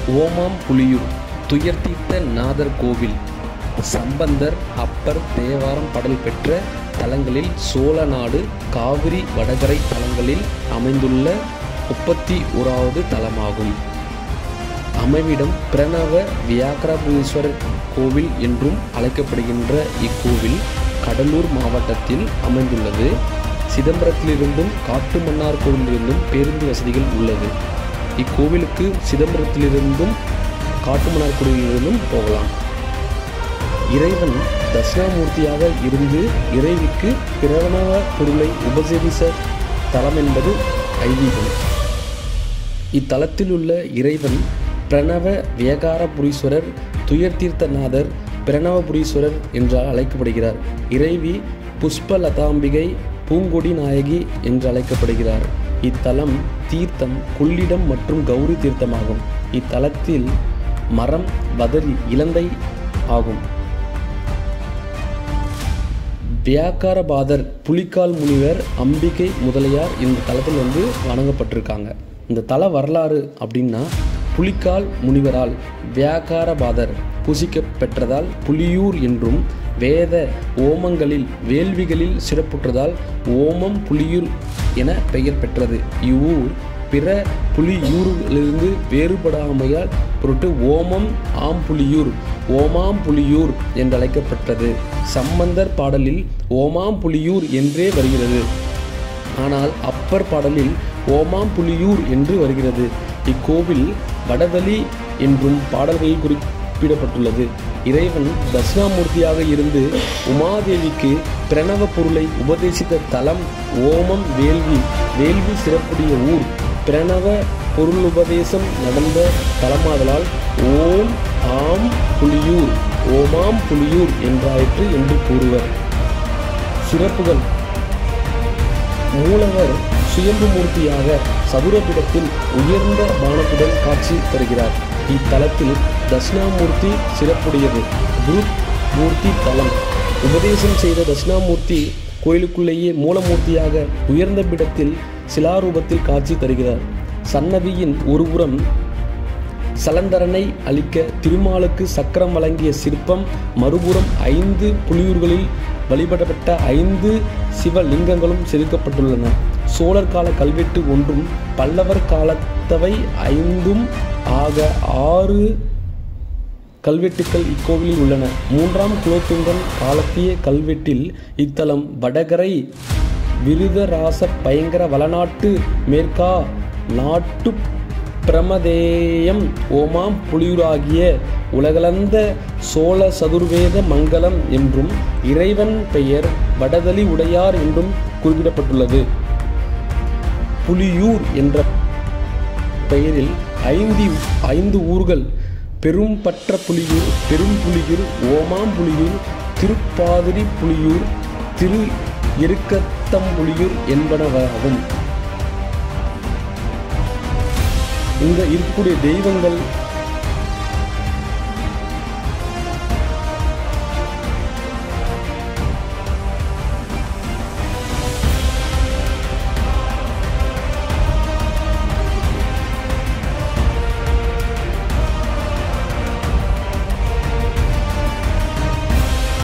ஓமாம் புலியூர் துயர்தீர்த்த நாதர் கோவில் சம்பந்தர் அப்பர் தேவாரம் பாடல் பெற்ற தலங்களில் சோழநாடு காவிரி வடகரை தலங்களில் அமைந்துள்ள முப்பத்தி ஓராவது தலமாகும் அமைவிடம் பிரணவ வியாகரபுரீஸ்வரர் கோவில் என்றும் அழைக்கப்படுகின்ற இக்கோவில் கடலூர் மாவட்டத்தில் அமைந்துள்ளது சிதம்பரத்திலிருந்தும் காட்டுமன்னார் கோவிலிருந்தும் பேருந்து வசதிகள் உள்ளது இக்கோவிலுக்கு சிதம்பரத்திலிருந்தும் காட்டுமன்னார் கோவிலிருந்தும் போகலாம் இறைவன் தட்சிணாமூர்த்தியாக இருந்து இறைவிக்கு பிரணவ பொருளை உபசரிச தலம் என்பது ஐதீகம் இத்தலத்தில் உள்ள இறைவன் பிரணவ வியகாரபுரீஸ்வரர் துயர்தீர்த்தநாதர் பிரணவபுரீஸ்வரர் என்றால் அழைக்கப்படுகிறார் இறைவி புஷ்பலதாம்பிகை பூங்கொடி நாயகி என்று அழைக்கப்படுகிறார் இத்தலம் தீர்த்தம் கொள்ளிடம் மற்றும் கௌரி தீர்த்தமாகும் இத்தலத்தில் மரம் வதரி இலந்தை ஆகும் வியாக்காரபாதர் புலிக்கால் முனிவர் அம்பிகை முதலியார் இந்த தலத்தில் வந்து வணங்கப்பட்டிருக்காங்க இந்த தல வரலாறு அப்படின்னா புலிக்கால் முனிவரால் வியாக்காரபாதர் பூசிக்க பெற்றதால் புலியூர் என்றும் வேத ஓமங்களில் வேள்விகளில் சிறப்புற்றதால் ஓமம் புலியூர் என பெயர் பெற்றது இவ்வூர் பிற புலியூர்களிலிருந்து வேறுபடாமையால் பொருட்டு ஓமம் ஆம்புலியூர் ஓமாம் புலியூர் என்று அழைக்கப்பட்டது சம்பந்தர் பாடலில் ஓமாம் புலியூர் என்றே வருகிறது ஆனால் அப்பர் பாடலில் ஓமாம் புலியூர் என்று வருகிறது இக்கோவில் வடவலி என்றும் பாடல்களில் குறிப்பிடப்பட்டுள்ளது இறைவன் தட்சிணாமூர்த்தியாக இருந்து உமாதேவிக்கு பிரணவ பொருளை உபதேசித்த தலம் ஓமம் வேள்வி வேள்வி சிறப்புடைய ஊர் பிரணவ பொருளுபதேசம் நடந்த தலமாதலால் ஓம் ஆம் புலியூர் ஓமாம் புலியூர் என்றாயிற்று என்று கூறுவர் சிறப்புகள் மூலவர் சுயம்பு மூர்த்தியாக சதுரபிடத்தில் உயர்ந்த பானத்துடன் காட்சி தருகிறார் இத்தலத்தில் தட்சிணாமூர்த்தி சிறப்புடையது குரு மூர்த்தி தலம் உபதேசம் செய்த தட்சிணாமூர்த்தி கோயிலுக்குள்ளேயே மூலமூர்த்தியாக உயர்ந்த பிடத்தில் சிலாரூபத்தில் காட்சி தருகிறார் சன்னதியின் ஒருபுறம் சலந்தரனை அளிக்க திருமாலுக்கு சக்கரம் வழங்கிய சிற்பம் மறுபுறம் ஐந்து புலியூர்களில் வழிபடப்பட்ட ஐந்து சிவலிங்கங்களும் செதுக்கப்பட்டுள்ளன சோழர் கால கல்வெட்டு ஒன்றும் பல்லவர் காலத்தவை ஐந்தும் ஆக ஆறு கல்வெட்டுக்கள் இக்கோவிலில் உள்ளன மூன்றாம் குலோத்துங்கன் காலத்திய கல்வெட்டில் இத்தலம் வடகரை விருதராச பயங்கர வளநாட்டு மேற்கா நாட்டு பிரமதேயம் ஓமாம் புலியூராகிய உலகளந்த சோழ சதுர்வேத மங்கலம் என்றும் இறைவன் பெயர் வடதலி உடையார் என்றும் குறிப்பிடப்பட்டுள்ளது புலியூர் என்ற பெயரில் ஐந்து ஐந்து ஊர்கள் பெரும்பற்ற புலியூர் பெரும் புலியூர் ஓமாம் புலியூர் திருப்பாதிரி புலியூர் திரு எருக்கத்தம்புலியூர் என்பனவாகும் இங்க இருக்கக்கூடிய தெய்வங்கள்